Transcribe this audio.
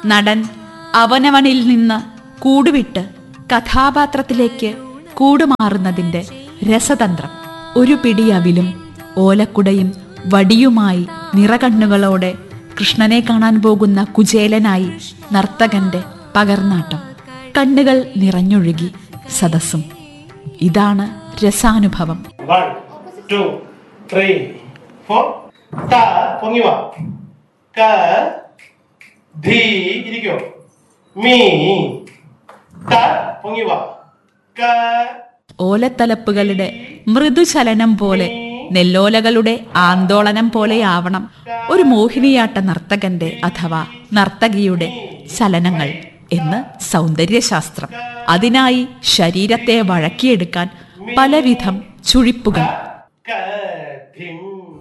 നടൻ അവനവനിൽ നിന്ന് കൂടുവിട്ട് കഥാപാത്രത്തിലേക്ക് കൂടുമാറുന്നതിന്റെ രസതന്ത്രം ഒരു പിടി അവിലും ഓലക്കുടയും വടിയുമായി നിറകണ്ണുകളോടെ കൃഷ്ണനെ കാണാൻ പോകുന്ന കുചേലനായി നർത്തകന്റെ പകർന്നാട്ടം കണ്ണുകൾ നിറഞ്ഞൊഴുകി സദസ്സും ഇതാണ് രസാനുഭവം വൺ ടു ത്രീ ഫോർ ത പൊങ്ങി വാ ക ധീ ഇരിക്കോ മീ ത പൊങ്ങി വാ ക ഓലത്തലപ്പുകളുടെ മൃദുചലനം പോലെ നെല്ലോലകളുടെ ആന്തോളനം പോലെയാവണം ഒരു മോഹിനിയാട്ട നർത്തകന്റെ അഥവാ നർത്തകിയുടെ ചലനങ്ങൾ എന്ന് സൗന്ദര്യശാസ്ത്രം അതിനായി ശരീരത്തെ വഴക്കിയെടുക്കാൻ പലവിധം ചുഴിപ്പുകൾ ക